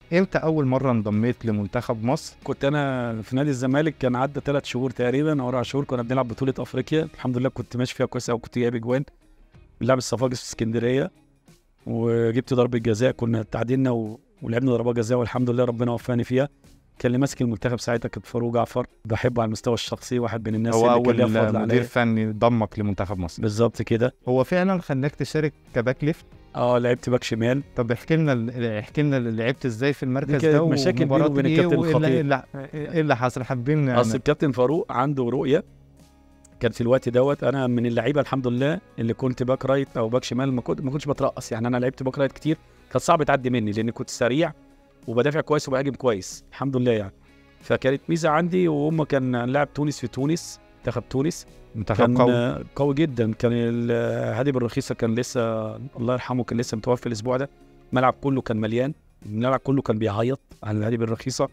امتى اول مره انضميت لمنتخب مصر كنت انا في نادي الزمالك كان عدى ثلاث شهور تقريبا او اربع شهور كنا بنلعب بطوله افريقيا الحمد لله كنت ماشي فيها كويس قوي كنت جايب اجوان بنلعب الصفاقس في اسكندريه وجبت ضربه جزاء كنا تعادلنا و... ولعبنا ضربات جزاء والحمد لله ربنا وفقني فيها كان اللي ماسك المنتخب ساعتها كان فاروق جعفر بحبه على المستوى الشخصي واحد من الناس هو اللي كان ليها اول فضل مدير عليا فني ضمك لمنتخب مصر بالظبط كده هو فعلا خلاك تشارك كباك ليفت اه لعبت باك شمال طب احكي لنا احكي لنا لعبت ازاي في المركز كانت ده مشاكل بينه ومباراة وبين ايه الكابتن وايه اللي- الخطيب. ايه اللي- ايه اللي حصل حابين يعني اصل الكابتن فاروق عنده رؤيه كان في الوقت دوت انا من اللعيبه الحمد لله اللي كنت باك رايت او باك شمال ما كنت ما كنتش بترقص يعني انا لعبت باك رايت كتير كان صعب تعدي مني لان كنت سريع وبدافع كويس وبهاجم كويس الحمد لله يعني فكانت ميزه عندي وهم كان لاعب تونس في تونس منتخب تونس منتخب كان قوي قوي, قوي جدا كان ال- هادي بالرخيصه كان لسه الله يرحمه كان لسه متوفي الاسبوع ده الملعب كله كان مليان الملعب كله كان بيعيط على هادي بالرخيصه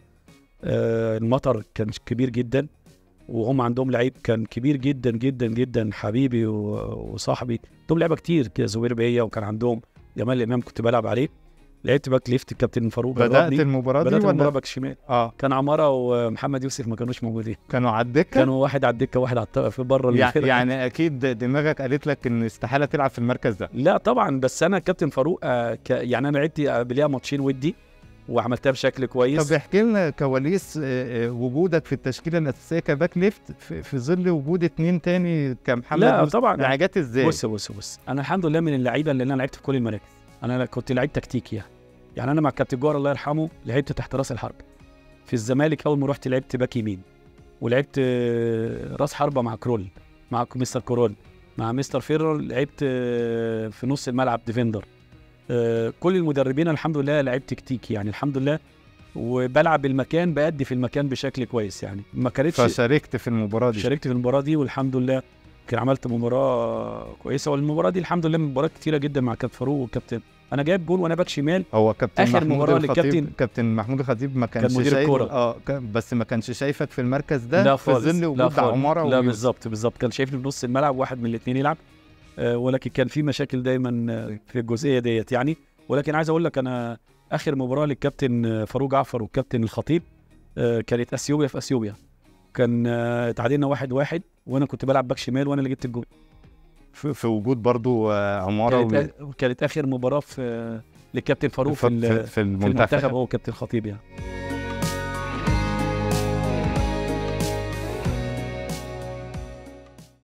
آه المطر كان كبير جدا وهم عندهم لعيب كان كبير جدا جدا جدا حبيبي و- وصاحبي عندهم لعيبه كتير كده زهير بيا وكان عندهم جمال الامام كنت بلعب عليه لعبت باك ليفت الكابتن فاروق بدات جربني. المباراه دي بدات المباراه ولا باك شمال اه كان عماره ومحمد يوسف ما كانوش موجودين كانوا على الدكه كانوا واحد على الدكه واحد على الط- في بره يع- الفرقة. يعني اكيد دماغك قالت لك ان استحاله تلعب في المركز ده لا طبعا بس انا كابتن فاروق آه ك... يعني انا لعبت قبلها ماتشين ودي وعملتها بشكل كويس طب احكي لنا كواليس آه، آه، وجودك في التشكيله الاساسيه كباك ليفت في, في ظل وجود اتنين تاني كمحمد لا يوسف. طبعا يعني جت ازاي؟ بص بص بص انا الحمد لله من اللعيبه اللي انا لعبت في كل المراكز انا كنت لعيب تكتيكي يعني يعني انا مع كابتن جوهر الله يرحمه لعبت تحت راس الحرب في الزمالك اول ما رحت لعبت باك يمين ولعبت آه، راس حربه مع كرول مع مستر كرول مع مستر فيرر لعبت آه، في نص الملعب ديفندر آه، كل المدربين الحمد لله لعبت تكتيكي يعني الحمد لله وبلعب المكان بأدي في المكان بشكل كويس يعني ما كانتش فشاركت في المباراه دي شاركت في المباراه دي والحمد لله كان عملت مباراه كويسه والمباراه دي الحمد لله مباريات كتيره جدا مع كابتن فاروق والكابتن انا جايب جول وانا باك شمال هو كابتن آخر محمود مباراة الخطيب للكابتن- كابتن محمود الخطيب ما كانش مدير شايف الكرة. اه كان- بس ما كانش شايفك في المركز ده لا في خالص ظل لا وجود خالص عماره لا ويوسف. بالظبط بالظبط كان شايفني في نص الملعب واحد من الاثنين يلعب آه، ولكن كان في مشاكل دايما آه، في الجزئيه ديت يعني ولكن عايز اقول لك انا اخر مباراه للكابتن آه، فاروق جعفر والكابتن الخطيب آه، كانت اثيوبيا في اثيوبيا كان آه، تعادلنا واحد واحد وانا كنت بلعب باك شمال وانا اللي جبت الجول في, في وجود برضو آه، عماره كانت, كانت اخر مباراه في للكابتن فاروق في, في, ال- في, في في المنتخب المنتخب هو كابتن خطيب يعني